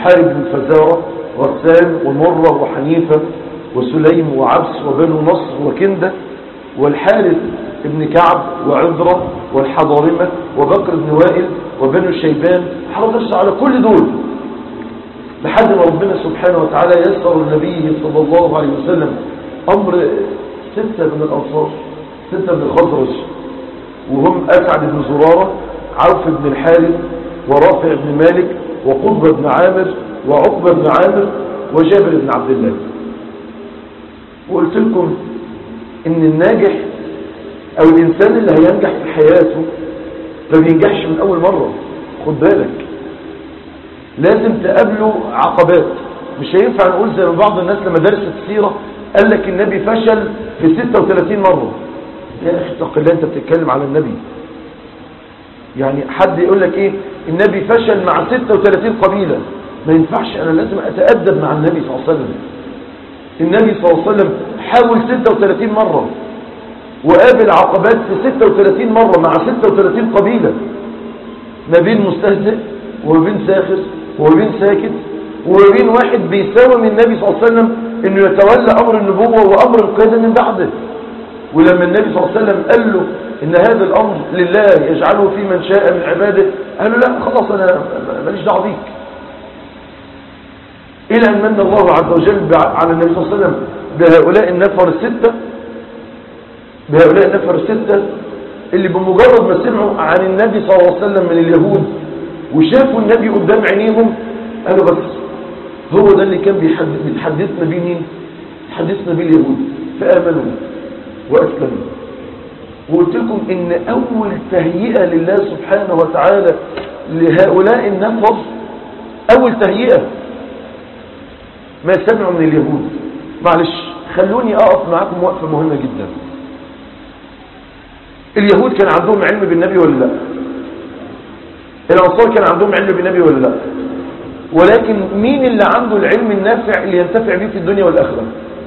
محارب بن فزارة غسان ومرة وحنيفة وسليم وعبس وبنو نصر وكندة والحارث ابن كعب وعذرة والحضارمة وبكر بن وائل وبنو شيبان حرص على كل دول لحد ما ربنا سبحانه وتعالى يسر النبي صلى الله عليه وسلم أمر ستة من الأنصار ستة من الخزرج وهم أسعد بن زرارة عوف بن الحارث ورافع بن مالك وقطبة بن عامر وعقبة بن عامر وجابر بن عبد الله وقلت لكم ان الناجح او الانسان اللي هينجح في حياته ما بينجحش من اول مرة خد بالك لازم تقابله عقبات مش هينفع نقول زي ما بعض الناس لما درست سيرة قال لك النبي فشل في 36 مرة يا اخي اتق الله انت بتتكلم على النبي يعني حد يقول لك ايه النبي فشل مع 36 قبيلة ما ينفعش انا لازم اتأدب مع النبي صلى الله عليه وسلم النبي صلى الله عليه وسلم حاول 36 مرة وقابل عقبات في 36 مرة مع 36 قبيلة ما بين مستهزئ وما بين ساخر وما بين ساكت وما بين واحد بيساوم النبي صلى الله عليه وسلم انه يتولى امر النبوة وامر القيادة من بعده ولما النبي صلى الله عليه وسلم قال له ان هذا الامر لله يجعله في من شاء من عباده قال له لا خلاص انا ماليش دعوه بيك الى ان من الله عز وجل على النبي صلى الله عليه وسلم بهؤلاء النفر الستة بهؤلاء النفر الستة اللي بمجرد ما سمعوا عن النبي صلى الله عليه وسلم من اليهود وشافوا النبي قدام عينيهم قالوا بس هو ده اللي كان بيحدث بيتحدثنا بيه مين حدثنا بيه اليهود فآمنوا وأسلموا وقلت لكم ان اول تهيئة لله سبحانه وتعالى لهؤلاء النفر اول تهيئة ما سمعوا من اليهود معلش خلوني اقف معاكم وقفة مهمة جدا اليهود كان عندهم علم بالنبي ولا لا الانصار كان عندهم علم بالنبي ولا لا ولكن مين اللي عنده العلم النافع اللي ينتفع به في الدنيا والاخره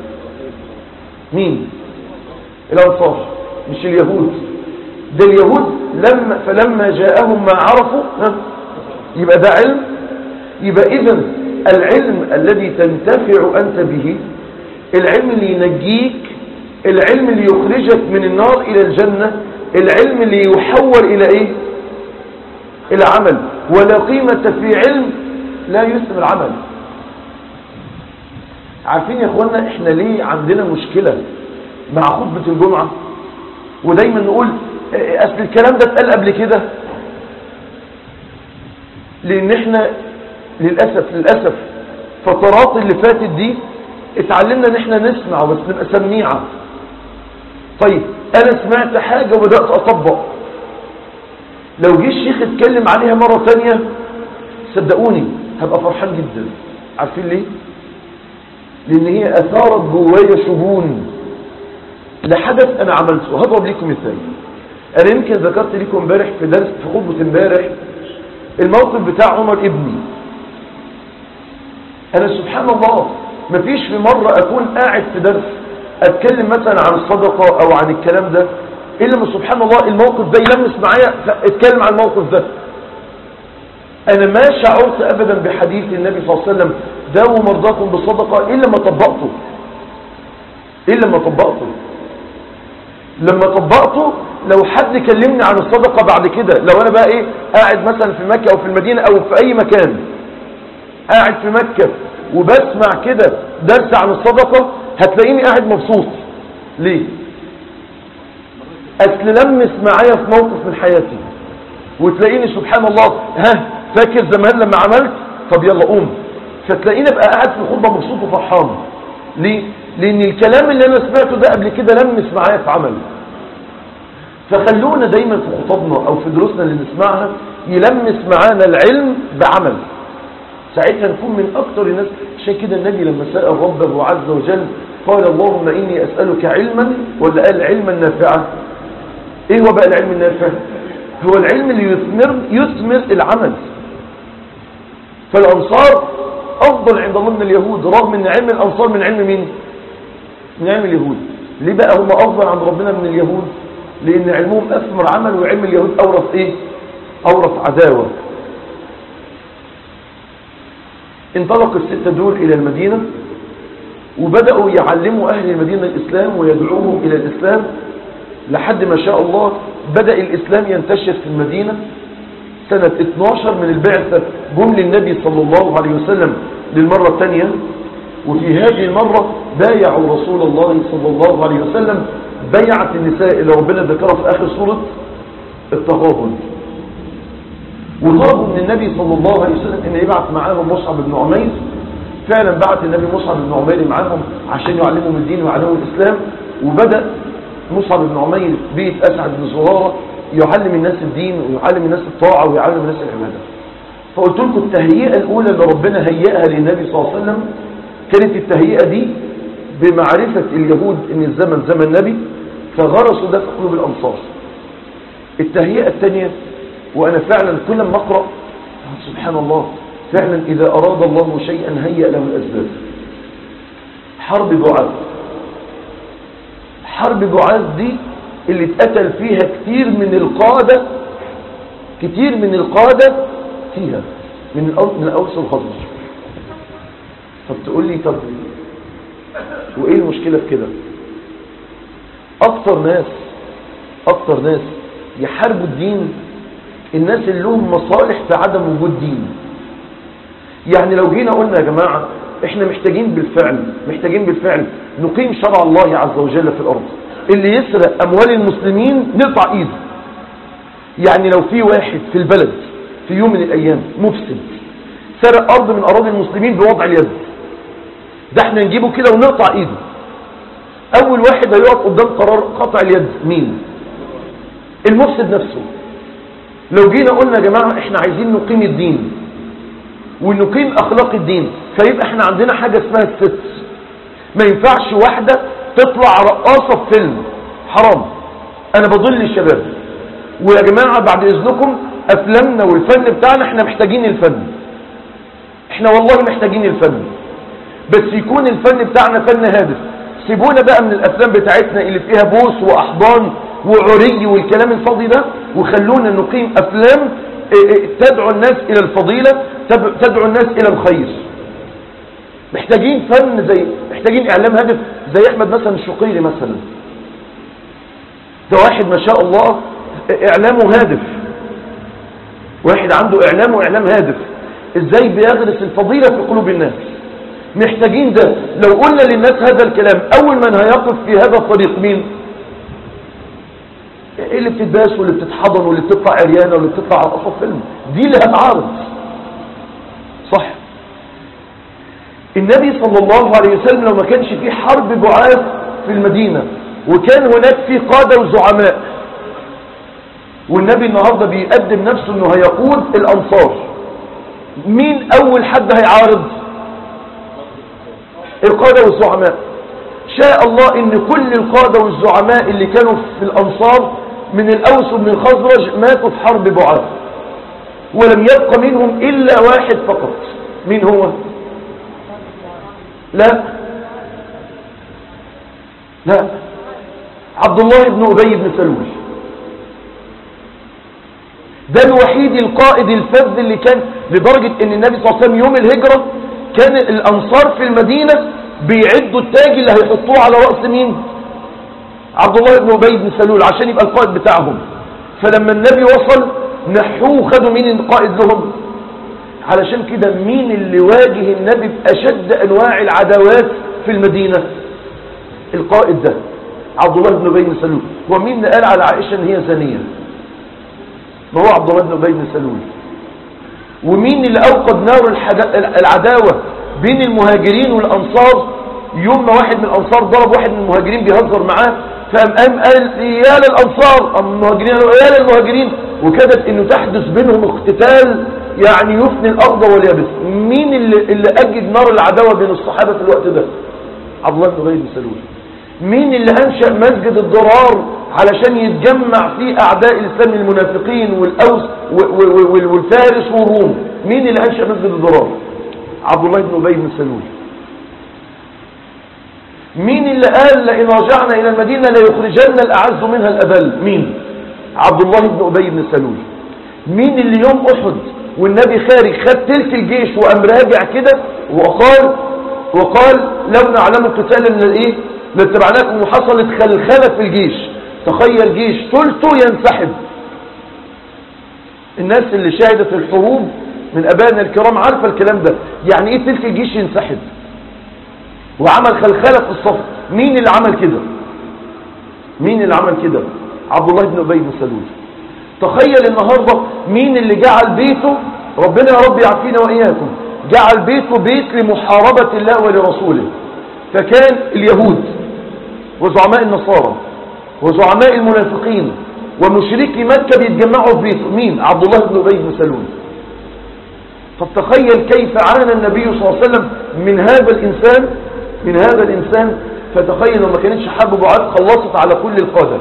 مين الانصار مش اليهود ده اليهود لما فلما جاءهم ما عرفوا ها يبقى ده علم يبقى اذا العلم الذي تنتفع انت به العلم اللي ينجيك العلم اللي يخرجك من النار الى الجنة العلم اللي يحول الى ايه الى عمل ولا قيمة في علم لا يسمى العمل عارفين يا اخوانا احنا ليه عندنا مشكلة مع خطبة الجمعة ودايما نقول اصل الكلام ده اتقال قبل كده لان احنا للأسف للأسف فترات اللي فاتت دي اتعلمنا ان احنا نسمع بس نبقى سميعة طيب انا سمعت حاجة وبدأت اطبق لو جه الشيخ اتكلم عليها مرة تانية صدقوني هبقى فرحان جدا عارفين ليه لان هي اثارت جوايا شجون لحدث انا عملته هضرب لكم مثال انا يمكن ذكرت لكم امبارح في درس في خطبه امبارح الموقف بتاع عمر ابني انا سبحان الله مفيش في مرة اكون قاعد في درس اتكلم مثلا عن الصدقة او عن الكلام ده الا ما سبحان الله الموقف ده يلمس معايا اتكلم عن الموقف ده انا ما شعرت ابدا بحديث النبي صلى الله عليه وسلم داووا مرضاكم بالصدقة الا ما طبقته الا ما طبقته لما طبقته لو حد كلمني عن الصدقة بعد كده لو انا بقى ايه قاعد مثلا في مكة او في المدينة او في اي مكان قاعد في مكة وبسمع كده درس عن الصدقة هتلاقيني قاعد مبسوط ليه اصل لمس معايا في موقف من حياتي وتلاقيني سبحان الله ها فاكر زمان لما عملت طب يلا قوم فتلاقيني ابقى قاعد في الخطبة مبسوط وفرحان ليه لان الكلام اللي انا سمعته ده قبل كده لمس معايا في عمل فخلونا دايما في خطبنا او في دروسنا اللي نسمعها يلمس معانا العلم بعمل ساعتها نكون من اكتر الناس عشان كده النبي لما سأل ربه عز وجل قال اللهم اني اسألك علما ولا قال علما نافعا ايه هو بقى العلم النافع هو العلم اللي يثمر, يثمر العمل فالانصار افضل عند الله من اليهود رغم ان علم الانصار من علم مين من علم اليهود ليه بقى هم افضل عند ربنا من اليهود لان علمهم اثمر عمل وعلم اليهود اورث ايه اورث عداوة انطلق الستة دول إلى المدينة وبدأوا يعلموا أهل المدينة الإسلام ويدعوهم إلى الإسلام لحد ما شاء الله بدأ الإسلام ينتشر في المدينة سنة 12 من البعثة جم للنبي صلى الله عليه وسلم للمرة الثانية وفي هذه المرة بايعوا رسول الله صلى الله عليه وسلم بيعة النساء اللي ربنا ذكرها في آخر سورة التغابن وطلبوا من النبي صلى الله عليه وسلم ان يبعث معاهم مصعب بن عمير فعلا بعث النبي مصعب بن عمير معاهم عشان يعلمهم الدين ويعلمهم الإسلام وبدأ مصعب بن عمير بيت أسعد بن زرارة يعلم الناس الدين ويعلم الناس الطاعة ويعلم الناس العبادة فقلت لكم التهيئة الأولى اللي ربنا هيئها للنبي صلى الله عليه وسلم كانت التهيئة دي بمعرفة اليهود ان الزمن زمن نبي فغرسوا ده في قلوب الأنصار التهيئة الثانية وأنا فعلا كل ما أقرأ سبحان الله فعلا إذا أراد الله شيئا هيأ له الأسباب حرب بعاث حرب بعاث دي اللي اتقتل فيها كتير من القادة كتير من القادة فيها من الأوس من الأوس والخزرج طب تقول لي طب وإيه المشكلة في كده أكتر ناس أكتر ناس يحاربوا الدين الناس اللي لهم مصالح في عدم وجود دين يعني لو جينا قلنا يا جماعة احنا محتاجين بالفعل محتاجين بالفعل نقيم شرع الله عز وجل في الأرض اللي يسرق أموال المسلمين نقطع إيده يعني لو في واحد في البلد في يوم من الأيام مفسد سرق أرض من أراضي المسلمين بوضع اليد ده احنا نجيبه كده ونقطع إيده أول واحد هيقف قدام قرار قطع اليد مين المفسد نفسه لو جينا قلنا يا جماعة احنا عايزين نقيم الدين ونقيم أخلاق الدين فيبقى احنا عندنا حاجة اسمها الست ما ينفعش واحدة تطلع رقاصة في فيلم حرام انا بضل الشباب ويا جماعة بعد اذنكم افلامنا والفن بتاعنا احنا محتاجين الفن احنا والله محتاجين الفن بس يكون الفن بتاعنا فن هادف سيبونا بقى من الافلام بتاعتنا اللي فيها بوس واحضان وعري والكلام الفاضي ده وخلونا نقيم افلام تدعو الناس الى الفضيلة تدعو الناس الى الخير محتاجين فن زي محتاجين اعلام هادف زي احمد مثلا الشقيري مثلا ده واحد ما شاء الله اعلامه هادف واحد عنده اعلام واعلام هادف ازاي بيغرس الفضيلة في قلوب الناس محتاجين ده لو قلنا للناس هذا الكلام اول من هيقف في هذا الطريق مين ايه اللي بتتباس واللي بتتحضن واللي بتطلع عريانة واللي بتطلع على قصة فيلم دي اللي هتعارض صح النبي صلى الله عليه وسلم لو ما كانش في حرب بعاث في المدينة وكان هناك في قادة وزعماء والنبي النهاردة بيقدم نفسه انه هيقود الانصار مين اول حد هيعارض القادة والزعماء شاء الله ان كل القادة والزعماء اللي كانوا في الانصار من الاوس ومن الخزرج ماتوا في حرب بعاث ولم يبق منهم الا واحد فقط مين هو لا لا عبد الله بن أبي بن سلول ده الوحيد القائد الفذ اللي كان لدرجة ان النبي صلى الله عليه وسلم يوم الهجرة كان الانصار في المدينة بيعدوا التاج اللي هيحطوه على رأس مين عبد الله بن أبي بن سلول عشان يبقى القائد بتاعهم فلما النبي وصل نحوه خدوا مين القائد لهم علشان كده مين اللي واجه النبي بأشد أنواع العداوات في المدينة القائد ده عبد الله بن أبي بن سلول هو مين اللي قال على عائشة ان هي زانية ما هو عبد الله بن أبي بن سلول ومين اللي أوقد نار العداوة بين المهاجرين والأنصار يوم ما واحد من الأنصار ضرب واحد من المهاجرين بيهزر معاه فقام قام قال يا للأنصار أم المهاجرين قالوا يا للمهاجرين وكادت انه تحدث بينهم اقتتال يعني يفني الأرض واليابس مين اللي, اللي أجد نار العداوة بين الصحابة في الوقت ده عبد الله بن أبي بن سلول مين اللي أنشأ مسجد الضرار علشان يتجمع فيه أعداء الإسلام المنافقين والأوس والفارس والروم مين اللي أنشأ مسجد الضرار عبد الله بن أبي بن سلول مين اللي قال لئن رجعنا إلى المدينة ليخرجن الأعز منها الأذل مين عبد الله بن أبي بن سلول مين اللي يوم أحد والنبي خارج خد تلك الجيش وقام راجع كده وقال وقال لو نعلم قتالا للايه لاتبعناكم وحصلت خلخله في الجيش تخيل جيش ثلثه ينسحب الناس اللي شهدت الحروب من ابائنا الكرام عارفه الكلام ده يعني ايه تلك الجيش ينسحب وعمل خلخله في الصف مين اللي عمل كده مين اللي عمل كده عبد الله بن ابي بن سلول تخيل النهارده مين اللي جعل بيته ربنا يا رب يعافينا واياكم جعل بيته بيت لمحاربه الله ولرسوله فكان اليهود وزعماء النصارى وزعماء المنافقين ومشركي مكة بيتجمعوا في بيته مين عبد الله بن أبي بن سلول طب تخيل كيف عانى النبي صلى الله عليه وسلم من هذا الإنسان من هذا الإنسان فتخيل لو ما كانتش حرب بعاد خلصت على كل القادة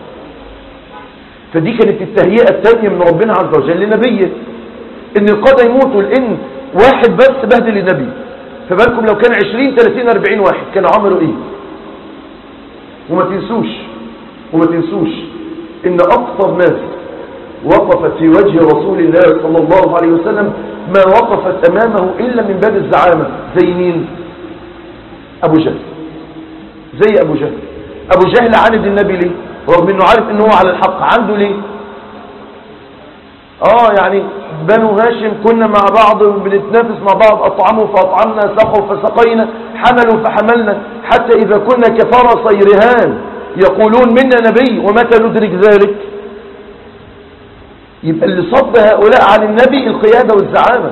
فدي كانت التهيئة الثانية من ربنا عز وجل لنبيه ان القادة يموتوا لان واحد بس بهدل النبي فبالكم لو كان 20 30 40 واحد كانوا عملوا ايه وما تنسوش وما تنسوش ان اكثر ناس وقفت في وجه رسول الله صلى الله عليه وسلم ما وقفت امامه الا من باب الزعامة زي مين ابو جهل زي ابو جهل ابو جهل عاند النبي ليه رغم انه عارف انه هو على الحق عنده ليه اه يعني بنو هاشم كنا مع بعض بنتنافس مع بعض اطعموا فاطعمنا سقوا فسقينا حملوا فحملنا حتى اذا كنا كفرس رهان يقولون منا نبي ومتى ندرك ذلك يبقى اللي صد هؤلاء عن النبي القيادة والزعامة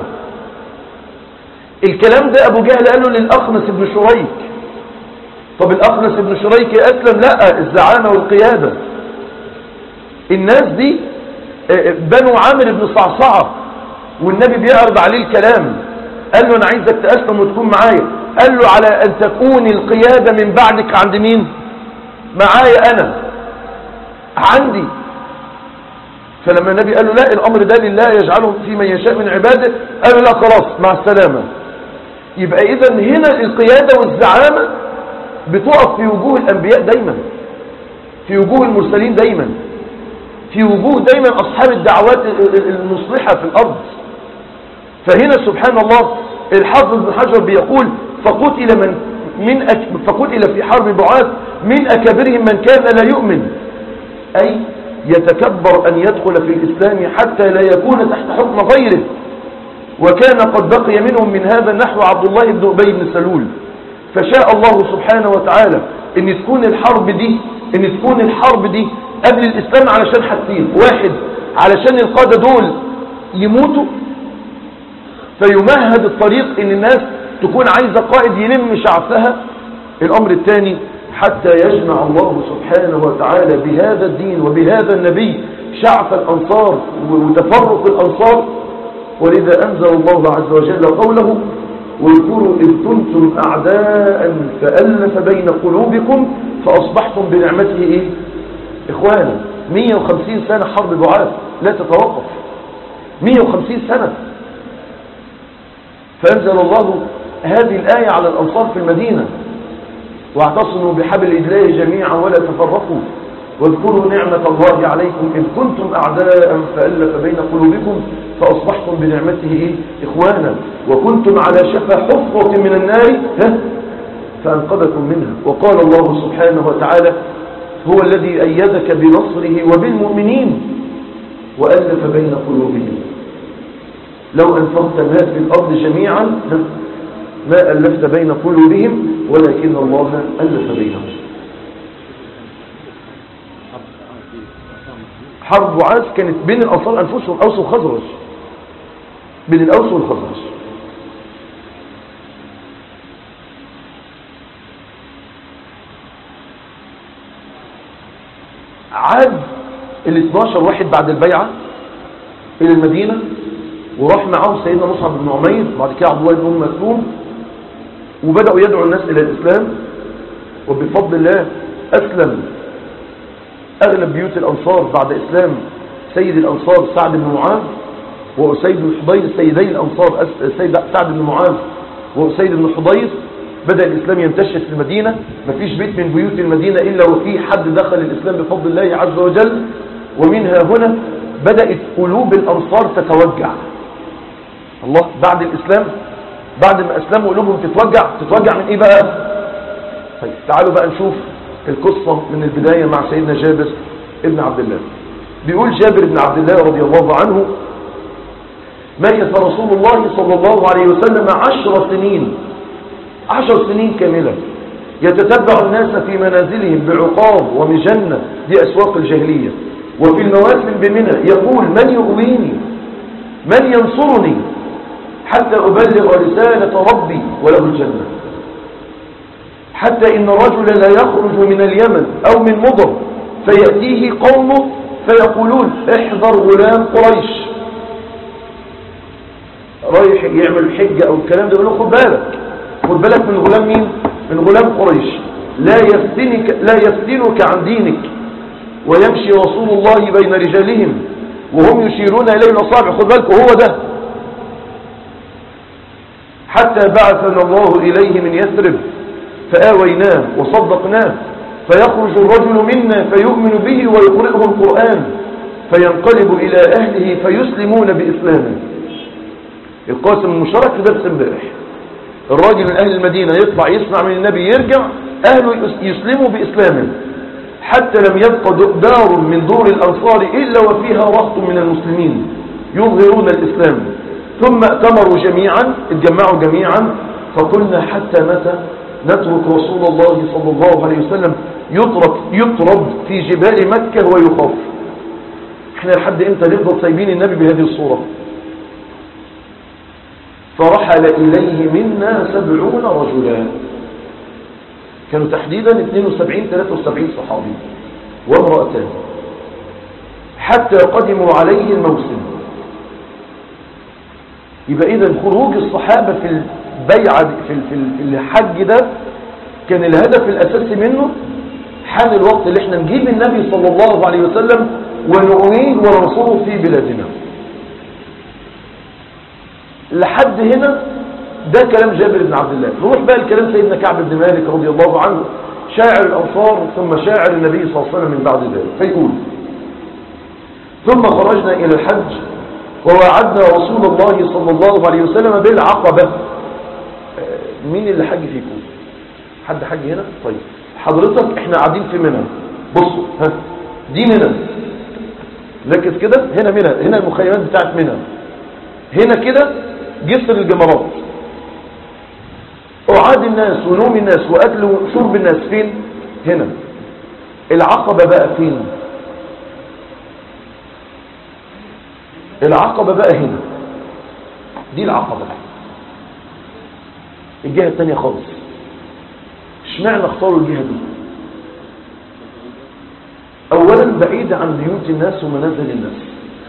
الكلام ده ابو جهل قاله للاخنس بن شريك طب الاخنس بن شريك اسلم لا الزعامة والقيادة الناس دي بنو عامر بن صعصعة والنبي بيعرض عليه الكلام قال له انا عايزك تأسلم وتكون معايا قال له على ان تكون القيادة من بعدك عند مين معايا انا عندي فلما النبي قال له لا الامر ده لله يجعله في من يشاء من عباده قال له لا خلاص مع السلامة يبقى اذا هنا القيادة والزعامة بتقف في وجوه الانبياء دايما في وجوه المرسلين دايما في وجوه دايما أصحاب الدعوات المصلحة في الأرض فهنا سبحان الله الحافظ بن حجر بيقول فقتل من من أك فقتل في حرب بعاث من أكابرهم من كان لا يؤمن أي يتكبر أن يدخل في الإسلام حتى لا يكون تحت حكم غيره وكان قد بقي منهم من هذا النحو عبد الله بن أبي بن سلول فشاء الله سبحانه وتعالى ان تكون الحرب دي ان تكون الحرب دي قبل الإسلام علشان حاجتين واحد علشان القادة دول يموتوا فيمهد الطريق ان الناس تكون عايزة قائد يلم شعبها الأمر الثاني حتى يجمع الله سبحانه وتعالى بهذا الدين وبهذا النبي شعف الأنصار وتفرق الأنصار ولذا أنزل الله عز وجل قوله واذكروا إذ كنتم أعداء فألف بين قلوبكم فأصبحتم بنعمته إيه؟ إخوانا 150 سنة حرب بعاث لا تتوقف 150 سنة فأنزل الله هذه الآية على الأنصار في المدينة واعتصموا بحبل الله جميعا ولا تفرقوا واذكروا نعمة الله عليكم إذ كنتم أعداء فألف بين قلوبكم فأصبحتم بنعمته إيه؟ إخوانا وكنتم على شفا حفرة من النار ها؟ فأنقذكم منها وقال الله سبحانه وتعالى هو الذي أيدك بنصره وبالمؤمنين وألف بين قلوبهم لو أنفقت ما في الأرض جميعا ما ألفت بين قلوبهم ولكن الله ألف بينهم حرب وعاز كانت بين الأنصار أنفسهم أوس وخزرج بين الأوس والخزرج عاد ال 12 واحد بعد البيعة إلى المدينة وراح معهم سيدنا مصعب بن عمير بعد كده عبد الله بن أم مكتوم وبدأوا يدعوا الناس إلى الإسلام وبفضل الله أسلم أغلب بيوت الأنصار بعد إسلام سيد الأنصار سعد بن معاذ وأسيد بن حضير سيدي الأنصار سيد سعد بن معاذ وأسيد بن حضير بدأ الإسلام ينتشر في المدينة مفيش بيت من بيوت المدينة إلا وفيه حد دخل الإسلام بفضل الله عز وجل ومنها هنا بدأت قلوب الأنصار تتوجع الله بعد الإسلام بعد ما أسلموا قلوبهم تتوجع تتوجع من إيه بقى طيب تعالوا بقى نشوف القصة من البداية مع سيدنا جابر ابن عبد الله بيقول جابر بن عبد الله رضي الله عنه مكث رسول الله صلى الله عليه وسلم عشر سنين عشر سنين كاملة يتتبع الناس في منازلهم بعقاب ومجنة دي أسواق الجاهلية وفي المواسم بمنى يقول من يؤويني من ينصرني حتى أبلغ رسالة ربي وله الجنة حتى إن رجلا لا يخرج من اليمن أو من مضر فيأتيه قومه فيقولون احذر غلام قريش رايح يعمل حجة أو الكلام ده يقول له خد بالك خد بالك من غلام مين من غلام قريش لا يفتنك, لا يفتنك عن دينك ويمشي رسول الله بين رجالهم وهم يشيرون إليه الأصابع خد بالك وهو ده حتى بعثنا الله إليه من يثرب فآويناه وصدقناه فيخرج الرجل منا فيؤمن به ويقرئه القرآن فينقلب إلى أهله فيسلمون بإسلامه القاسم المشترك في درس امبارح الراجل من أهل المدينة يطلع يسمع من النبي يرجع أهله يسلموا بإسلامه حتى لم يبقى دار من دور الأنصار إلا وفيها رهط من المسلمين يظهرون الإسلام ثم ائتمروا جميعا اتجمعوا جميعا فقلنا حتى متى نترك رسول الله صلى الله عليه وسلم يترك يطرد في جبال مكة ويخاف احنا لحد امتى نفضل سايبين النبي بهذه الصورة فرحل إليه منا سبعون رجلا كانوا تحديدا 72 73 صحابي وامرأتان حتى قدموا عليه الموسم يبقى إذا خروج الصحابة في البيعة في في الحج ده كان الهدف الأساسي منه حان الوقت اللي احنا نجيب النبي صلى الله عليه وسلم ونعين وننصره في بلادنا لحد هنا ده كلام جابر بن عبد الله نروح بقى الكلام سيدنا كعب بن مالك رضي الله عنه شاعر الأنصار ثم شاعر النبي صلى الله عليه وسلم من بعد ذلك فيقول ثم خرجنا إلى الحج ووعدنا رسول الله صلى الله عليه وسلم بالعقبة مين اللي حج فيكم حد حج هنا طيب حضرتك احنا قاعدين في منى بصوا ها دي منى ركز كده هنا منى هنا المخيمات بتاعت منى هنا كده جسر الجمرات أعاد الناس ونوم الناس وأكل وشرب الناس فين هنا العقبة بقى فين العقبة بقى هنا دي العقبة الجهة الثانية خالص اشمعنى اختاروا الجهة دي اولا بعيد عن بيوت الناس ومنازل الناس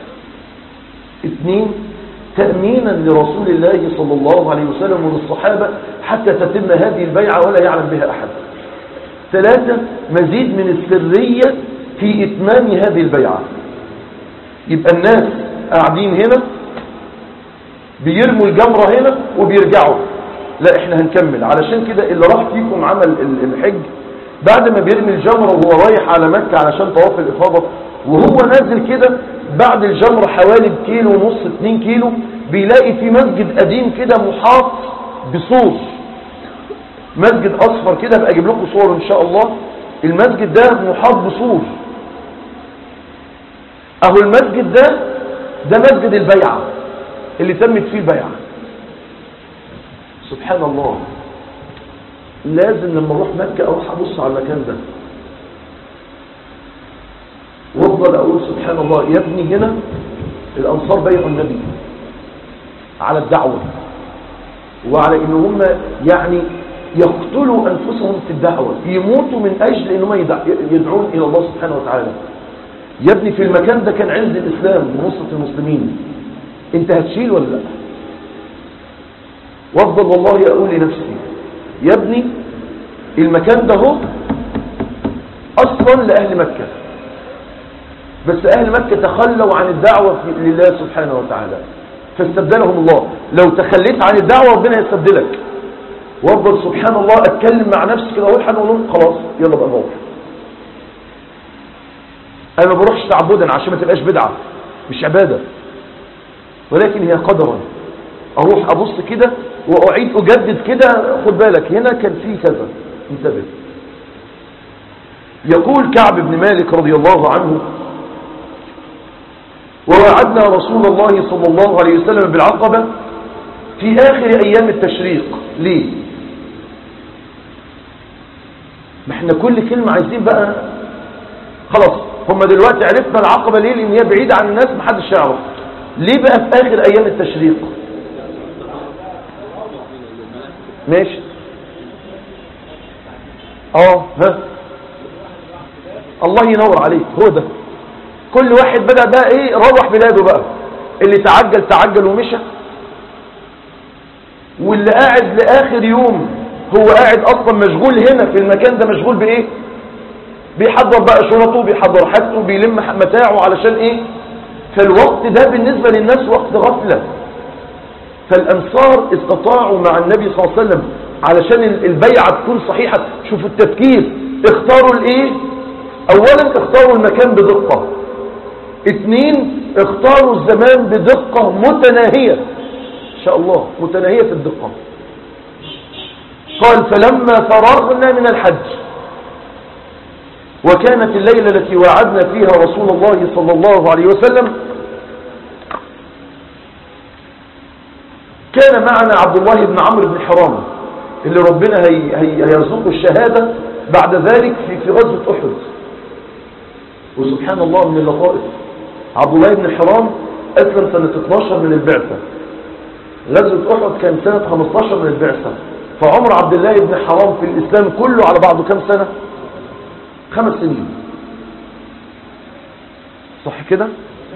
اثنين تأمينا لرسول الله صلى الله عليه وسلم وللصحابة حتى تتم هذه البيعة ولا يعلم بها أحد ثلاثة مزيد من السرية في إتمام هذه البيعة يبقى الناس قاعدين هنا بيرموا الجمرة هنا وبيرجعوا لا احنا هنكمل علشان كده اللي راح فيكم عمل الحج بعد ما بيرمي الجمرة وهو رايح على مكة علشان طواف الإفاضة وهو نازل كده بعد الجمرة حوالي بكيلو ونص 2 كيلو بيلاقي في مسجد قديم كده محاط بسور مسجد أصفر كده بقى اجيب لكم صور ان شاء الله المسجد ده محاط بسور اهو المسجد ده ده مسجد البيعة اللي تمت فيه البيعة سبحان الله لازم لما اروح مكة اروح ابص على المكان ده وافضل اقول سبحان الله يا ابني هنا الانصار بيعوا النبي على الدعوة وعلى ان هم يعني يقتلوا انفسهم في الدعوة يموتوا من اجل انهم يدعون الى الله سبحانه وتعالى يا ابني في المكان ده كان عز الاسلام ونصرة المسلمين انت هتشيل ولا لا وافضل والله اقول لنفسي يا ابني المكان ده هو اصلا لاهل مكة بس اهل مكة تخلوا عن الدعوة لله سبحانه وتعالى فاستبدلهم الله لو تخليت عن الدعوة ربنا يستبدلك وافضل سبحان الله اتكلم مع نفسي كده اقول حاجه اقول خلاص يلا بقى نروح انا ما بروحش تعبدا عشان ما تبقاش بدعه مش عباده ولكن هي قدرا اروح ابص كده واعيد اجدد كده خد بالك هنا كان في كذا انتبه يقول كعب بن مالك رضي الله عنه ووعدنا رسول الله صلى الله عليه وسلم بالعقبة في آخر أيام التشريق ليه ما احنا كل كلمة عايزين بقى خلاص هم دلوقتي عرفنا العقبة ليه لان هي بعيدة عن الناس محدش يعرف ليه بقى في آخر أيام التشريق ماشي اه ها الله ينور عليك هو ده كل واحد بدأ بقى ايه روح بلاده بقى اللي تعجل تعجل ومشى واللي قاعد لآخر يوم هو قاعد اصلا مشغول هنا في المكان ده مشغول بايه بيحضر بقى شنطه بيحضر حاجته بيلم متاعه علشان ايه فالوقت ده بالنسبة للناس وقت غفلة فالأنصار استطاعوا مع النبي صلى الله عليه وسلم علشان البيعة تكون صحيحة شوفوا التفكير اختاروا الايه اولا اختاروا المكان بدقة اثنين اختاروا الزمان بدقة متناهية ان شاء الله متناهية في الدقة قال فلما فرغنا من الحج وكانت الليلة التي وعدنا فيها رسول الله صلى الله عليه وسلم كان معنا عبد الله بن عمرو بن حرام اللي ربنا هي هي هيرزقه الشهادة بعد ذلك في في غزوة أحد وسبحان الله من اللطائف عبد الله بن حرام أسلم سنة 12 من البعثة غزوة أحد كان سنة 15 من البعثة فعمر عبد الله بن حرام في الإسلام كله على بعضه كم سنة خمس سنين صح كده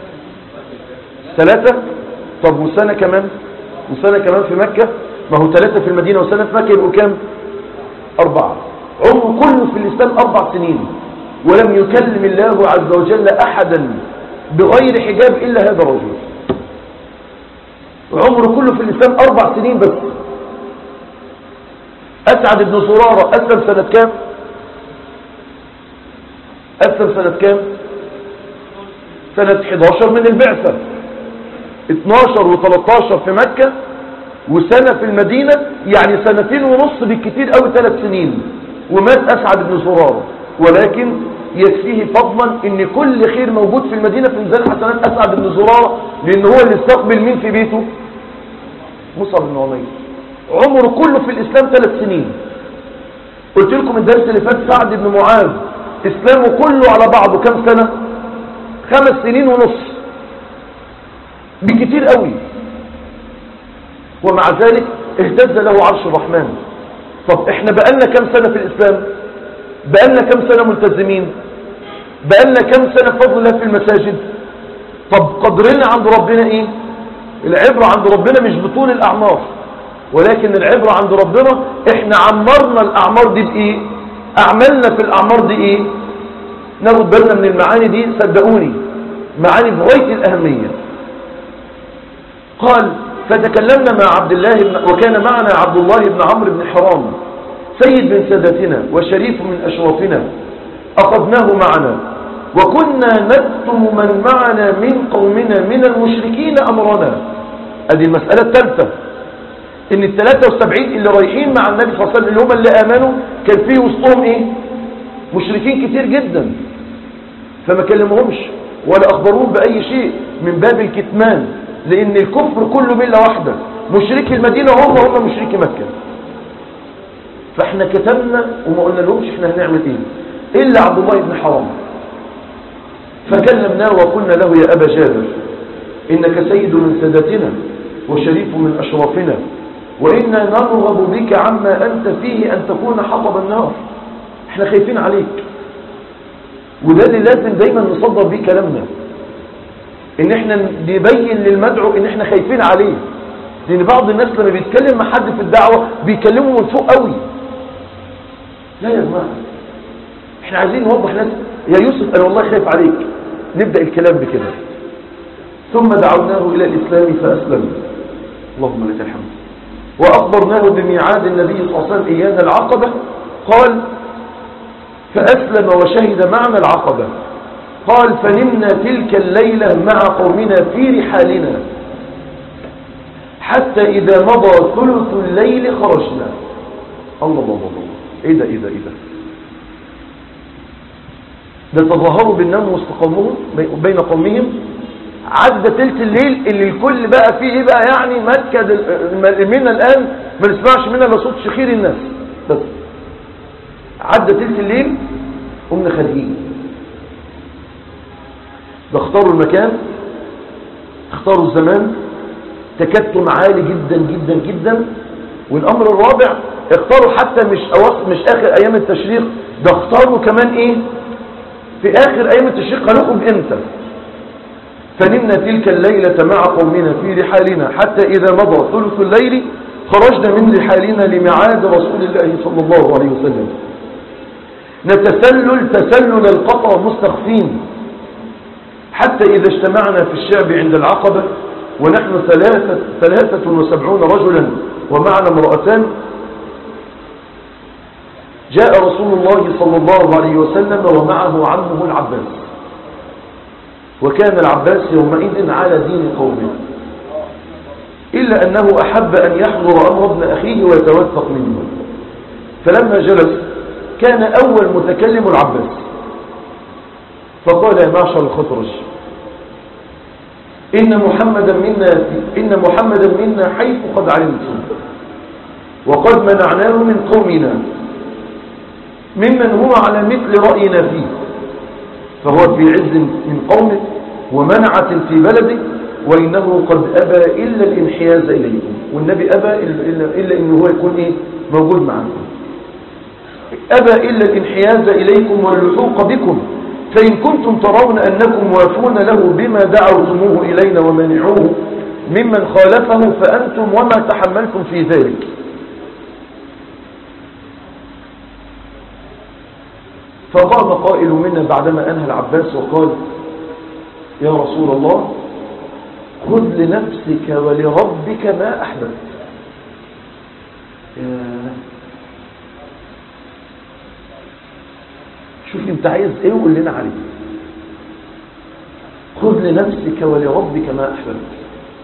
ثلاثة طب وسنة كمان وسنة كمان في مكة ما هو ثلاثة في المدينة وسنة في مكة يبقوا كام أربعة عمره كله في الإسلام أربع سنين ولم يكلم الله عز وجل أحدا بغير حجاب إلا هذا الرجل عمره كله في الإسلام أربع سنين بس أسعد بن زرارة أسلم سنة كام أسلم سنة كام سنة 11 من البعثة 12 و13 في مكة وسنة في المدينة يعني سنتين ونص بالكثير قوي ثلاث سنين ومات أسعد بن زرارة ولكن يكفيه فضلا ان كل خير موجود في المدينة في ميزان حسنات أسعد بن زرارة لأن هو اللي استقبل مين في بيته مصعب بن عمير عمره كله في الإسلام ثلاث سنين قلت لكم الدرس اللي فات سعد بن معاذ إسلامه كله على بعضه كم سنة خمس سنين ونص بكتير قوي ومع ذلك اهتز له عرش الرحمن طب احنا بقالنا كم سنة في الإسلام بقالنا كم سنة ملتزمين بقالنا كم سنة فضل الله في المساجد طب قدرنا عند ربنا ايه العبرة عند ربنا مش بطول الأعمار ولكن العبرة عند ربنا احنا عمرنا الأعمار دي بإيه أعملنا في الأعمار دي إيه ناخد بالنا من المعاني دي صدقوني معاني بغاية الأهمية قال فتكلمنا مع عبد الله بن وكان معنا عبد الله بن عمرو بن حرام سيد من سادتنا وشريف من أشرافنا أخذناه معنا وكنا نكتم من معنا من قومنا من المشركين أمرنا هذه المسألة الثالثة ان ال 73 اللي رايحين مع النبي صلى الله عليه وسلم اللي هم اللي امنوا كان فيه وسطهم ايه مشركين كتير جدا فما كلمهمش ولا اخبروهم باي شيء من باب الكتمان لان الكفر كله مله واحده مشركي المدينه هم هم مشركي مكه فاحنا كتبنا وما قلنا لهمش احنا هنعمل ايه الا عبد الله بن حرام فكلمناه وقلنا له يا ابا جابر انك سيد من سادتنا وشريف من اشرافنا وإنا نرغب بك عما أنت فيه أن تكون حطب النار احنا خايفين عليك وده اللي لازم دايما نصدر بيه كلامنا ان احنا نبين للمدعو ان احنا خايفين عليه لان بعض الناس لما بيتكلم مع حد في الدعوة بيكلمه من فوق قوي لا يا جماعة احنا عايزين نوضح ناس يا يوسف انا والله خايف عليك نبدأ الكلام بكده ثم دعوناه الى الاسلام فاسلم اللهم لك الحمد وأخبرناه بميعاد النبي صلى الله عليه وسلم إيانا العقبة قال فأسلم وشهد معنا العقبة قال فنمنا تلك الليلة مع قومنا في رحالنا حتى إذا مضى ثلث الليل خرجنا الله الله الله إيه ده إيه ده إيه ده ده تظاهروا بالنوم واستقامهم بين قومهم عدى تلت الليل اللي الكل بقى فيه ايه بقى يعني مكة منا الآن ما نسمعش منها الا صوت شخير الناس بس عدى تلت الليل قمنا خارجين ده اختاروا المكان اختاروا الزمان تكتم عالي جدا جدا جدا والامر الرابع اختاروا حتى مش أوص مش اخر ايام التشريق ده اختاروا كمان ايه في اخر ايام التشريق هنخرج امتى فنمنا تلك الليلة مع قومنا في رحالنا حتى إذا مضى ثلث الليل خرجنا من رحالنا لمعاد رسول الله صلى الله عليه وسلم نتسلل تسلل القطر مستخفين حتى إذا اجتمعنا في الشعب عند العقبة ونحن ثلاثة, ثلاثة وسبعون رجلا ومعنا امرأتان جاء رسول الله صلى الله عليه وسلم ومعه عمه العباس وكان العباس يومئذ على دين قومه إلا أنه أحب أن يحضر أمر ابن أخيه ويتوثق منه فلما جلس كان أول متكلم العباس فقال يا معشر الخطرج إن محمدا منا إن محمدا منا حيث قد علمتم وقد منعناه من قومنا ممن هو على مثل رأينا فيه فهو في عز من قومه ومنعة في بلده وإنه قد أبى إلا الانحياز إليكم والنبي أبى إلا, إلا إنه هو يكون إيه موجود معكم أبى إلا الانحياز إليكم واللحوق بكم فإن كنتم ترون أنكم وافون له بما دعوتموه إلينا ومنعوه ممن خالفه فأنتم وما تحملتم في ذلك فقام قائل منا بعدما أنهى العباس وقال يا رسول الله خذ لنفسك ولربك ما أحببت شوف انت عايز ايه وقول لنا عليه خذ لنفسك ولربك ما أحببت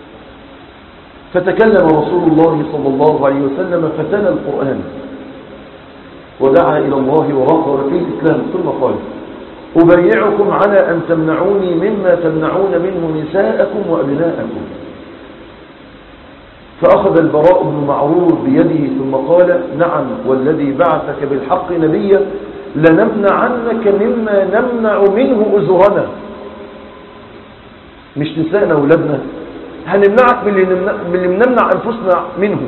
فتكلم رسول الله صلى الله عليه وسلم فتنى القرآن ودعا إلى الله ورغب في الإسلام ثم قال أبيعكم على أن تمنعوني مما تمنعون منه نساءكم وأبناءكم فأخذ البراء بن معرور بيده ثم قال نعم والذي بعثك بالحق نبيا لنمنعنك مما نمنع منه أزرنا مش نساءنا ولادنا هنمنعك من اللي نمنع أنفسنا منه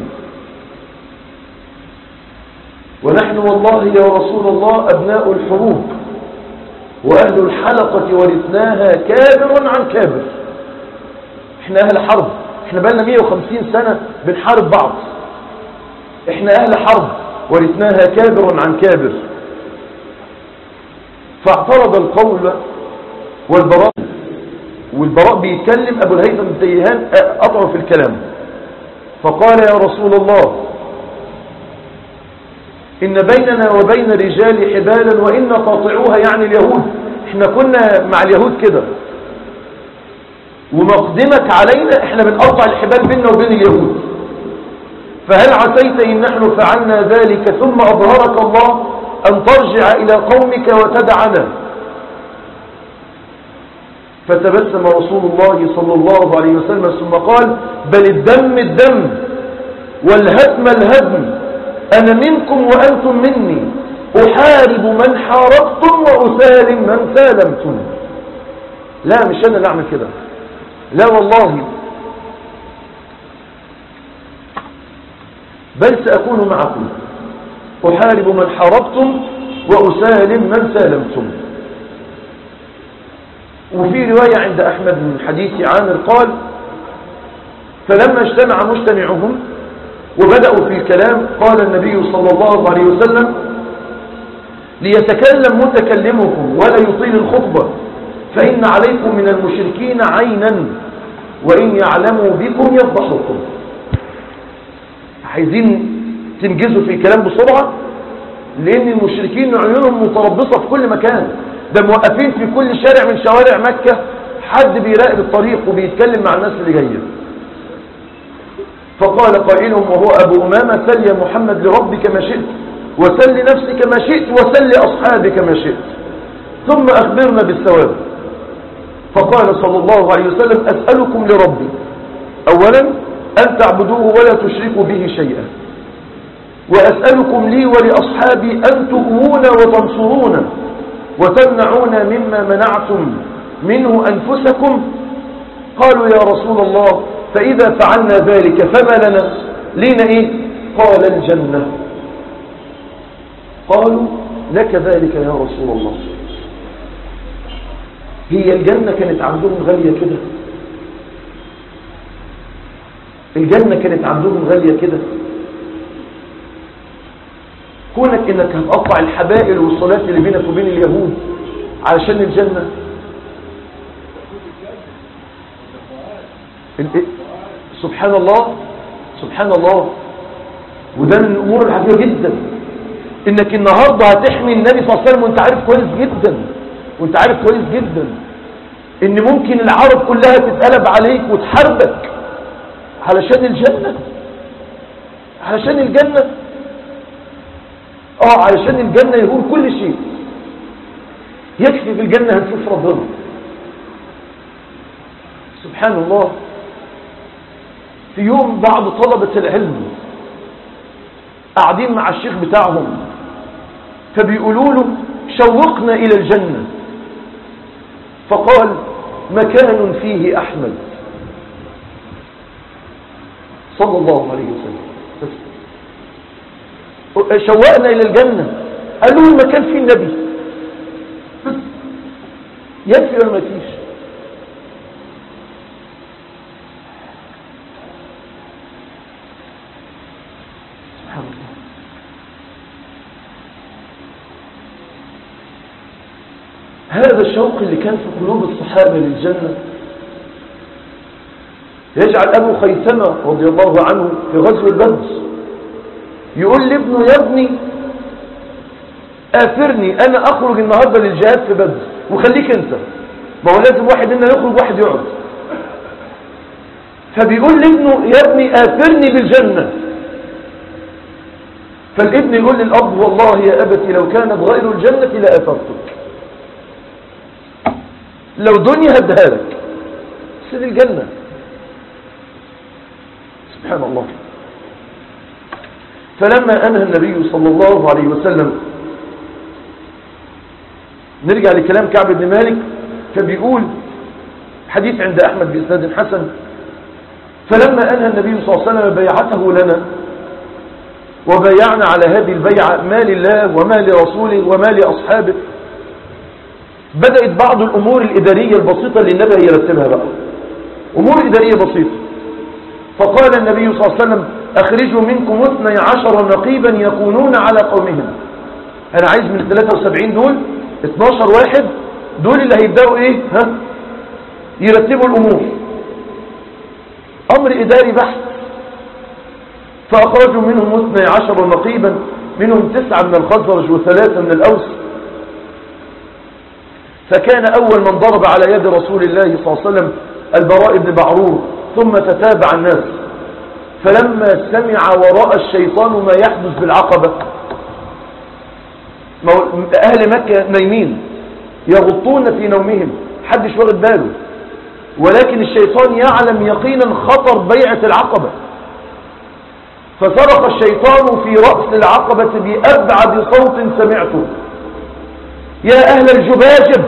ونحن والله يا رسول الله أبناء الحروب وأهل الحلقة ورثناها كابر عن كابر احنا أهل حرب احنا بقالنا 150 سنة بنحارب بعض احنا أهل حرب ورثناها كابر عن كابر فاعترض القول والبراء والبراء بيتكلم أبو الهيثم الديهان أطعه في الكلام فقال يا رسول الله إن بيننا وبين الرجال حبالا وإن قاطعوها يعني اليهود احنا كنا مع اليهود كده ومقدمك علينا احنا بنقطع الحبال بيننا وبين اليهود فهل عسيت إن نحن فعلنا ذلك ثم أظهرك الله أن ترجع إلى قومك وتدعنا فتبسم رسول الله صلى الله عليه وسلم ثم قال بل الدم الدم والهدم الهدم أنا منكم وأنتم مني أحارب من حاربتم وأسالم من سالمتم لا مش أنا اللي أعمل كده لا والله بل سأكون معكم أحارب من حاربتم وأسالم من سالمتم وفي رواية عند أحمد من حديث عامر قال فلما اجتمع مجتمعهم وبدأوا في الكلام قال النبي صلى الله عليه وسلم ليتكلم متكلمكم ولا يطيل الخطبة فإن عليكم من المشركين عينا وإن يعلموا بكم يفضحوكم عايزين تنجزوا في الكلام بسرعة لأن المشركين عيونهم متربصة في كل مكان ده موقفين في كل شارع من شوارع مكة حد بيراقب الطريق وبيتكلم مع الناس اللي جايه فقال قائلهم وهو أبو أمامة سل يا محمد لربك ما شئت وسل لنفسك ما شئت وسل لأصحابك ما شئت ثم أخبرنا بالثواب فقال صلى الله عليه وسلم أسألكم لربي أولا أن تعبدوه ولا تشركوا به شيئا وأسألكم لي ولأصحابي أن تؤوون وتنصرون وتمنعون مما منعتم منه أنفسكم قالوا يا رسول الله فإذا فعلنا ذلك فما لنا لنا إيه قال الجنة قالوا لك ذلك يا رسول الله هي الجنة كانت عندهم غالية كده الجنة كانت عندهم غالية كده كونك انك هتقطع الحبائل والصلاة اللي بينك وبين اليهود علشان الجنة سبحان الله سبحان الله وده من الامور العجيبة جدا انك النهاردة هتحمي النبي صلى الله عليه وسلم وانت عارف كويس جدا وانت عارف كويس جدا ان ممكن العرب كلها تتقلب عليك وتحاربك علشان الجنة علشان الجنة اه علشان الجنة يقول كل شيء يكفي في الجنة هنشوف ربنا سبحان الله في يوم بعض طلبة العلم قاعدين مع الشيخ بتاعهم فبيقولوا له شوقنا إلى الجنة فقال مكان فيه أحمد صلى الله عليه وسلم بس شوقنا إلى الجنة قالوا المكان فيه النبي بس يكفي ولا ما فيش سبحان الله هذا الشوق اللي كان في قلوب الصحابة للجنة يجعل أبو خيثمة رضي الله عنه في غزو البدر يقول لابنه يا ابني آثرني أنا أخرج النهاردة للجهاد في بدر وخليك أنت ما هو لازم واحد منا يخرج واحد يقعد فبيقول لابنه يا ابني آثرني بالجنة فالابن يقول للأب والله يا أبتي لو كانت غير الجنة لآثرتك لو دنيا هدها لك سيد الجنة سبحان الله فلما أنهى النبي صلى الله عليه وسلم نرجع لكلام كعب بن مالك فبيقول حديث عند أحمد بإسناد حسن فلما أنهى النبي صلى الله عليه وسلم بيعته لنا وبايعنا على هذه البيعة ما لله وما لرسوله وما لأصحابه بدأت بعض الأمور الإدارية البسيطة اللي النبي يرتبها بقى أمور إدارية بسيطة فقال النبي صلى الله عليه وسلم أخرجوا منكم اثني عشر نقيبا يكونون على قومهم أنا عايز من 73 دول 12 واحد دول اللي هيبدأوا إيه ها يرتبوا الأمور أمر إداري بحث فأخرجوا منهم اثني عشر نقيبا منهم تسعة من الخزرج وثلاثة من الأوس فكان أول من ضرب على يد رسول الله صلى الله عليه وسلم البراء بن بعرور ثم تتابع الناس فلما سمع ورأى الشيطان ما يحدث بالعقبة أهل مكة نايمين يغطون في نومهم حدش واخد باله ولكن الشيطان يعلم يقينا خطر بيعة العقبة فصرخ الشيطان في رأس العقبة بأبعد صوت سمعته يا أهل الجباجب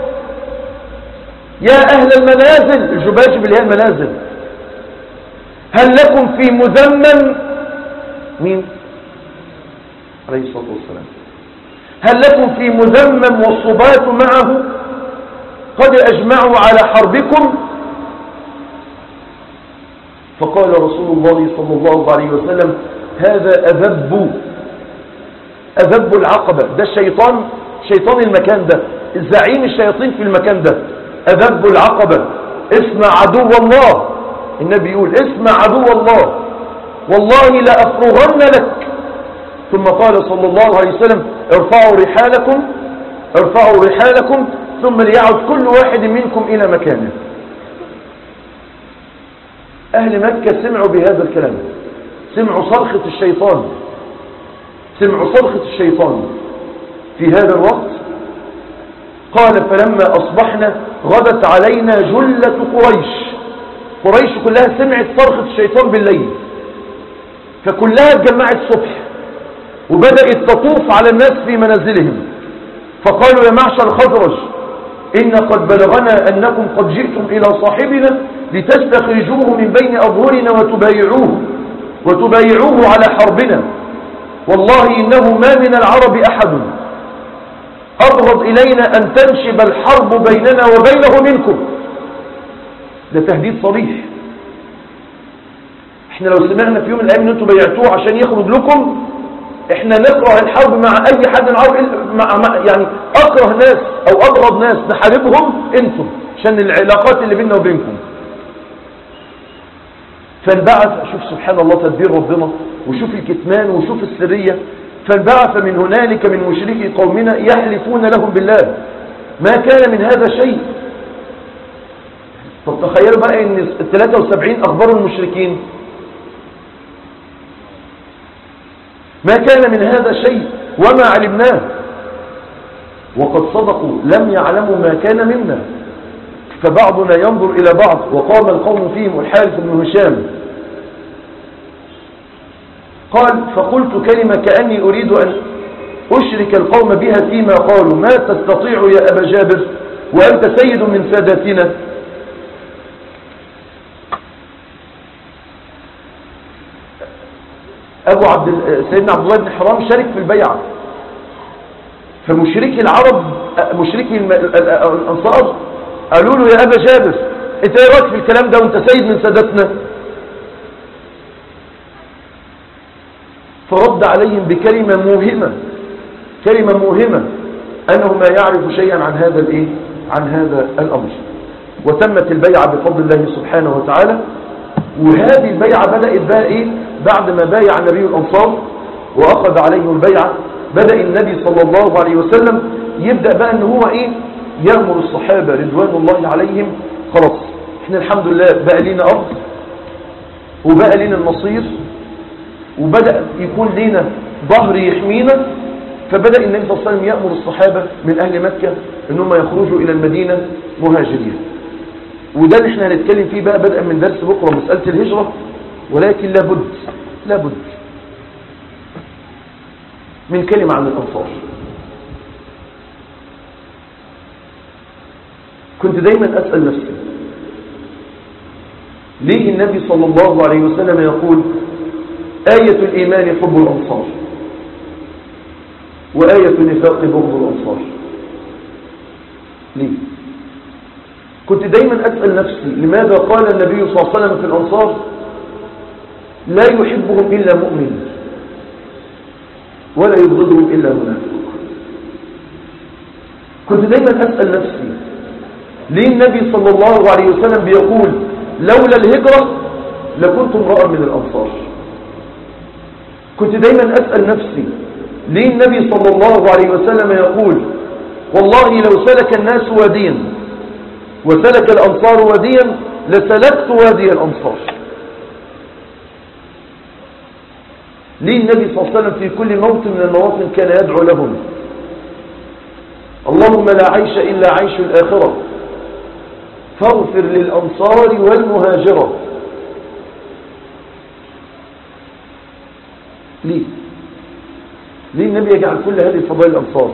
يا أهل المنازل الجباجب اللي هي المنازل هل لكم في مذمم مين عليه الصلاة والسلام هل لكم في مذمم والصبات معه قد أجمعوا على حربكم فقال رسول الله صلى الله عليه وسلم هذا أذب أذب العقبة ده الشيطان شيطان المكان ده الزعيم الشياطين في المكان ده أذب العقبة اسمع عدو الله النبي يقول اسمع عدو الله والله لأفرغن لك ثم قال صلى الله عليه وسلم ارفعوا رحالكم ارفعوا رحالكم ثم ليعد كل واحد منكم إلى مكانه أهل مكة سمعوا بهذا الكلام سمعوا صرخة الشيطان سمعوا صرخة الشيطان في هذا الوقت قال فلما أصبحنا غدت علينا جلة قريش قريش كلها سمعت صرخة الشيطان بالليل فكلها اتجمعت الصبح وبدأت تطوف على الناس في منازلهم فقالوا يا معشر الخزرج إن قد بلغنا أنكم قد جئتم إلى صاحبنا لتستخرجوه من بين أظهرنا وتبايعوه وتبايعوه على حربنا والله إنه ما من العرب أحد أبغض إلينا أن تنشب الحرب بيننا وبينه منكم ده تهديد صريح احنا لو سمعنا في يوم من الأيام ان انتوا بيعتوه عشان يخرج لكم احنا نكره الحرب مع اي حد العرب مع مع يعني اكره ناس او ابغض ناس نحاربهم انتم عشان العلاقات اللي بيننا وبينكم فانبعث شوف سبحان الله تدبير ربنا وشوف الكتمان وشوف السرية فانبعث من هنالك من مشركي قومنا يحلفون لهم بالله ما كان من هذا شيء طب تخيلوا بقى ان ال 73 اخبار المشركين ما كان من هذا شيء وما علمناه وقد صدقوا لم يعلموا ما كان منا فبعضنا ينظر إلى بعض وقام القوم فيهم الحارث بن هشام قال فقلت كلمة كأني أريد أن أشرك القوم بها فيما قالوا ما تستطيع يا أبا جابر وأنت سيد من ساداتنا أبو عبد سيدنا عبد الله بن حرام شارك في البيعة فمشركي العرب مشركي الأنصار قالوا له يا أبا جابر انت ايه رايك في الكلام ده وانت سيد من سادتنا فرد عليهم بكلمة موهمة كلمة موهمة أنه ما يعرف شيئا عن هذا الإيه؟ عن هذا الأمر وتمت البيعة بفضل الله سبحانه وتعالى وهذه البيعة بدأت بقى إيه بعد ما بايع النبي الأنصار وأخذ عليهم البيعة بدأ النبي صلى الله عليه وسلم يبدأ بقى أن هو إيه يأمر الصحابة رضوان الله عليهم خلاص احنا الحمد لله بقى لنا أرض وبقى لنا المصير وبدأ يكون لنا ظهر يحمينا فبدأ النبي صلى الله عليه وسلم يأمر الصحابة من أهل مكة أنهم يخرجوا إلى المدينة مهاجرين وده اللي احنا هنتكلم فيه بقى بدءا من درس بكرة مسألة الهجرة ولكن لابد لابد من كلمة عن الأنصار كنت دايما أسأل نفسي ليه النبي صلى الله عليه وسلم يقول آية الإيمان حب الأنصار وآية النفاق بغض الأنصار ليه كنت دايما أسأل نفسي لماذا قال النبي صلى الله عليه وسلم في الأنصار لا يحبهم إلا مؤمن ولا يبغضهم إلا منافق كنت دايما أسأل نفسي ليه النبي صلى الله عليه وسلم بيقول لولا الهجرة لكنت امرأ من الأنصار كنت دايما أسأل نفسي ليه النبي صلى الله عليه وسلم يقول والله لو سلك الناس واديا وسلك الأنصار واديا لسلكت وادي الأنصار ليه النبي صلى الله عليه وسلم في كل موت من المواطن كان يدعو لهم اللهم لا عيش إلا عيش الآخرة فاغفر للأنصار والمهاجرة ليه ليه النبي يجعل كل هذه الفضائل الأنصار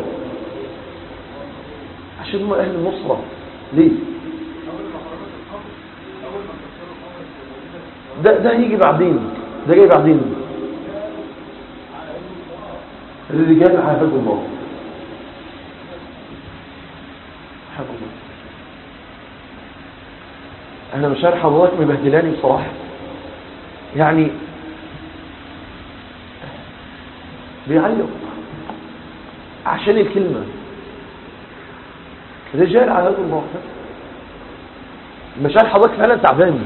عشان هم أهل النصرة ليه ده ده هيجي بعدين ده جاي بعدين الرجال حافظوا الله حافظوا الله انا مش عارف حضرتك مبهدلاني بصراحه يعني بيعيط عشان الكلمه رجال على هذا الله مش عارف حضرتك فعلا تعبان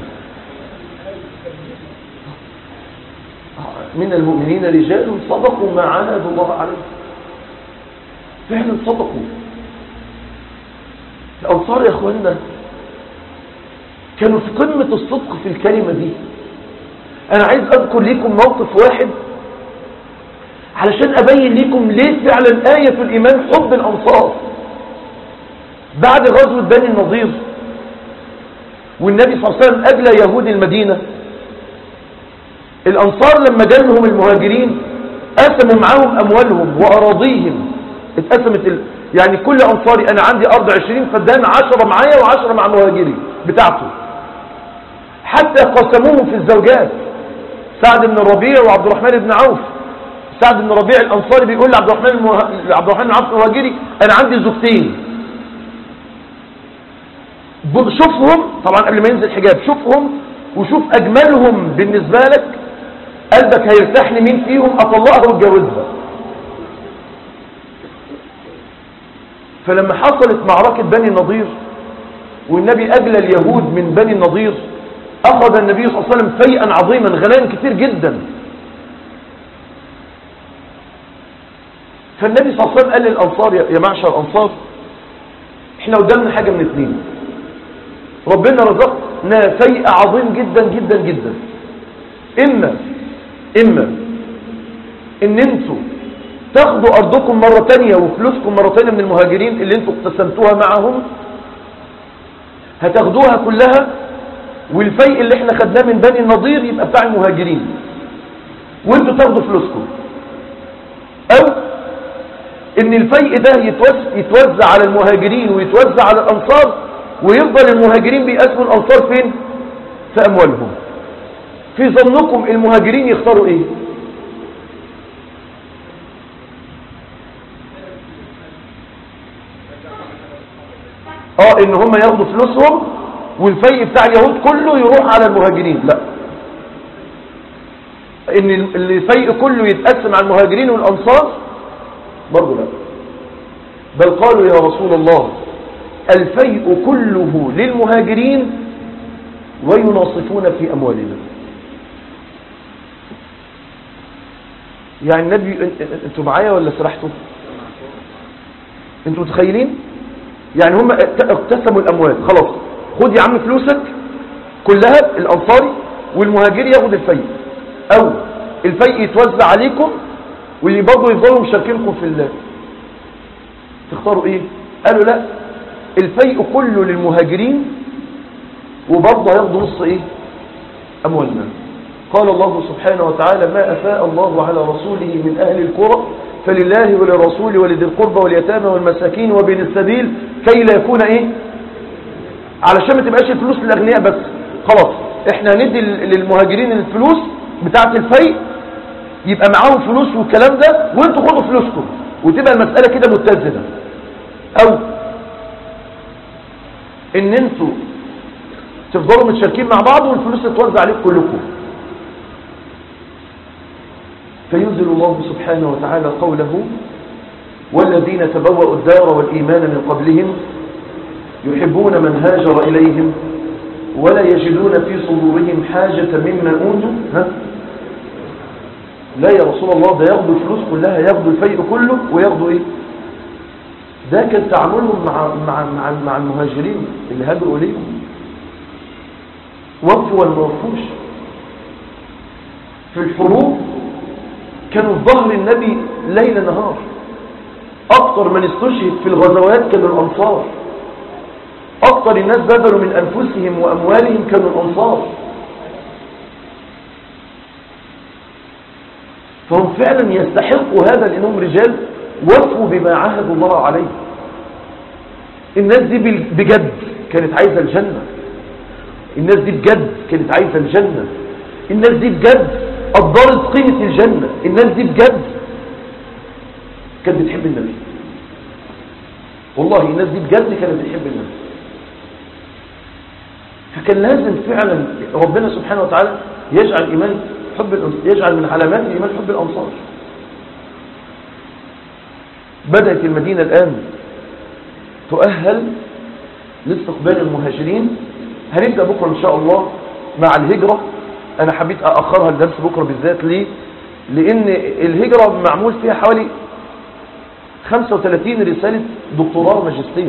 من المؤمنين رجال صدقوا ما عاهدوا الله عليه فعلا صدقوا الأنصار يا أخوانا كانوا في قمة الصدق في الكلمة دي انا عايز اذكر لكم موقف واحد علشان ابين لكم ليه فعلا آية الايمان حب الانصار بعد غزوة بني النضير والنبي صلى الله عليه وسلم اجلى يهود المدينة الانصار لما جالهم المهاجرين قسموا معاهم اموالهم واراضيهم اتقسمت ال... يعني كل انصاري انا عندي ارض 20 فدان 10 معايا و10 مع مهاجري بتاعته حتى قسموهم في الزوجات سعد بن الربيع وعبد الرحمن بن عوف سعد بن الربيع الانصاري بيقول لعبد الرحمن المه... عبد الرحمن بن عوف المهاجري انا عندي زوجتين ب- شوفهم طبعا قبل ما ينزل حجاب شوفهم وشوف اجملهم بالنسبه لك قلبك هيرتاح لمين فيهم اطلقها واتجوزها فلما حصلت معركة بني النضير والنبي أجلى اليهود من بني النضير أخذ النبي صلى الله عليه وسلم فيئا عظيما غنائم كتير جدا فالنبي صلى الله عليه وسلم قال للأنصار يا يا معشر الأنصار احنا قدامنا حاجة من اتنين ربنا رزقنا فيء عظيم جدا جدا جدا إما إما إن انتوا تاخدوا أرضكم مرة تانية وفلوسكم مرة تانية من المهاجرين اللي انتوا اقتسمتوها معهم هتاخدوها كلها والفيء اللي احنا خدناه من بني النضير يبقى بتاع المهاجرين وانتوا تاخدوا فلوسكم او ان الفيء ده يتوز- يتوزع على المهاجرين ويتوزع على الانصار ويفضل المهاجرين بيقسموا الانصار فين في اموالهم في ظنكم المهاجرين يختاروا ايه اه ان هم ياخدوا فلوسهم والفيء بتاع اليهود كله يروح على المهاجرين لا ان الفيء كله يتقسم على المهاجرين والانصار برضه لا بل قالوا يا رسول الله الفيء كله للمهاجرين ويناصفون في اموالنا يعني النبي ان- ان- انتوا معايا ولا سرحتوا انتوا متخيلين يعني هم اقت- اقتسموا الاموال خلاص خد يا عم فلوسك كلها الانصاري والمهاجري ياخد الفيء او الفيء يتوزع عليكم واللي برضه يفضلوا مشاركينكم في الله تختاروا ايه قالوا لا الفيء كله للمهاجرين وبرضه هياخدوا نص ايه اموالنا قال الله سبحانه وتعالى ما أفاء الله على رسوله من أهل القرى فلله وللرسول ولذي القربى واليتامى والمساكين وبين السبيل كي لا يكون ايه علشان ما تبقاش الفلوس للأغنياء بس خلاص احنا هندي لل- للمهاجرين الفلوس بتاعة الفيء يبقى معاهم فلوس والكلام ده وانتوا خدوا فلوسكم وتبقى المسألة كده متزنة او ان انتوا تفضلوا متشاركين مع بعض والفلوس تتوزع عليكم كلكم فينزل الله سبحانه وتعالى قوله والذين تبوأوا الدار والإيمان من قبلهم يحبون من هاجر إليهم ولا يجدون في صدورهم حاجة مما أوتوا ها؟ لا يا رسول الله ده ياخدوا الفلوس كلها ياخدوا الفيء كله وياخدوا ايه ده كان تعاملهم مع مع مع, مع المهاجرين اللي هاجروا اليهم وقفوا ولا ما وقفوش في الحروب كانوا في ظهر النبي ليل نهار أكثر من استشهد في الغزوات كانوا الأنصار أكثر الناس بذلوا من أنفسهم وأموالهم كانوا الأنصار فهم فعلا يستحقوا هذا لأنهم رجال وفوا بما عاهدوا الله عليه الناس دي بال- بجد كانت عايزة الجنة الناس دي بجد كانت عايزة الجنة الناس دي بجد قدرت قيمة الجنة الناس دي بجد كانت بتحب النبي والله الناس دي بجد كانت بتحب النبي فكان لازم فعلا ربنا سبحانه وتعالى يجعل إيمان حب الأنصار يجعل من علامات الإيمان حب الأنصار بدأت المدينة الآن تؤهل لاستقبال المهاجرين هنبدأ بكرة إن شاء الله مع الهجرة أنا حبيت أأخرها الدرس بكرة بالذات ليه لأن الهجرة معمول فيها حوالي 35 رسالة دكتوراه ماجستير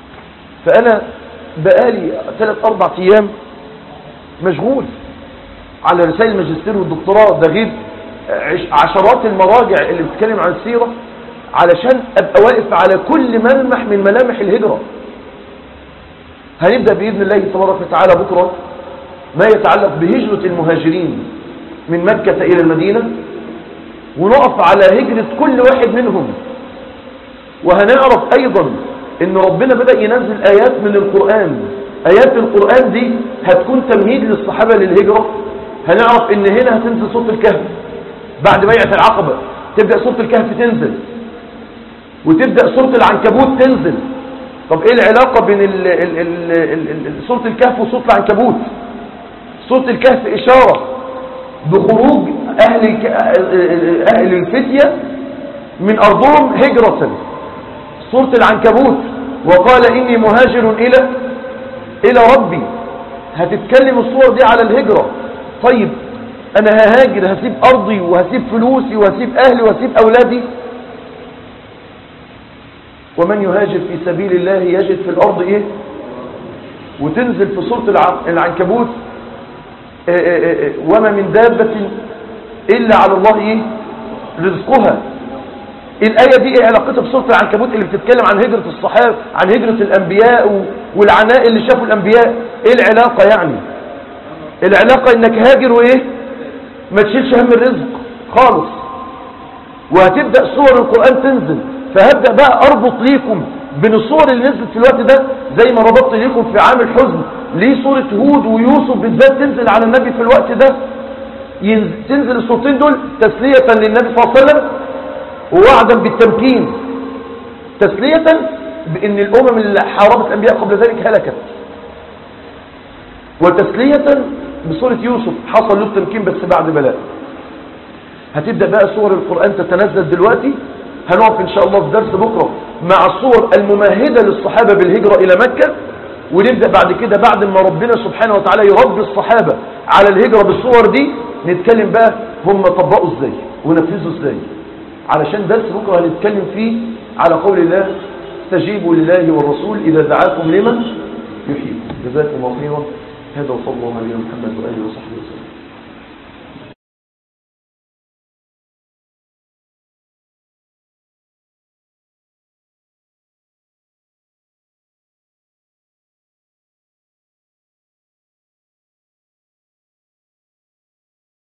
فأنا بقالي ثلاث أربع أيام مشغول على رسائل الماجستير والدكتوراه ده غير عش- عشرات المراجع اللي بتتكلم عن السيرة علشان ابقى واقف على كل ملمح من ملامح الهجرة هنبدأ بإذن الله تبارك وتعالى بكرة ما يتعلق بهجرة المهاجرين من مكة إلى المدينة ونقف على هجرة كل واحد منهم وهنعرف أيضا أن ربنا بدأ ينزل آيات من القرآن آيات القرآن دي هتكون تمهيد للصحابة للهجرة هنعرف أن هنا هتنزل صوت الكهف بعد بيعة العقبة تبدأ صوت الكهف تنزل وتبدأ سورة العنكبوت تنزل طب ايه العلاقة بين ال ال ال ال ال سورة الكهف وسورة العنكبوت سورة الكهف إشارة بخروج أهل, الك- أهل الفتية من أرضهم هجرة سورة العنكبوت وقال إني مهاجر إلى إلى ربي هتتكلم الصور دي على الهجرة طيب أنا ههاجر هسيب أرضي وهسيب فلوسي وهسيب أهلي وهسيب أولادي ومن يهاجر في سبيل الله يجد في الأرض إيه وتنزل في سورة الع- العنكبوت آه، آه، آه، وما من دابة إلا على الله إيه رزقها الآية دي إيه علاقتها بسورة العنكبوت اللي بتتكلم عن هجرة الصحابة عن هجرة الأنبياء و- والعناء اللي شافوا الأنبياء إيه العلاقة يعني العلاقة إنك هاجر وإيه ما تشيلش هم الرزق خالص وهتبدأ سور القرآن تنزل فهبدأ بقى أربط ليكم بين الصور اللي نزلت في الوقت ده زي ما ربطت ليكم في عام الحزن ليه سورة هود ويوسف بالذات تنزل على النبي في الوقت ده ينز- تنزل الصورتين دول تسلية للنبي صلى الله عليه وسلم ووعدا بالتمكين تسلية بأن الأمم اللي حاربت الأنبياء قبل ذلك هلكت وتسلية بسورة يوسف حصل له التمكين بس بعد بلاء هتبدأ بقى سور القرآن تتنزل دلوقتي هنقف إن شاء الله في درس بكرة مع الصور الممهدة للصحابة بالهجرة إلى مكة ونبدأ بعد كده بعد ما ربنا سبحانه وتعالى يربي الصحابة على الهجرة بالصور دي نتكلم بقى هم طبقوا ازاي ونفذوا ازاي علشان درس بكرة هنتكلم فيه على قول الله استجيبوا لله والرسول إذا دعاكم لمن يحيي جزاكم الله خيرا هذا وصلى الله عليه محمد وآله وصحبه وسلم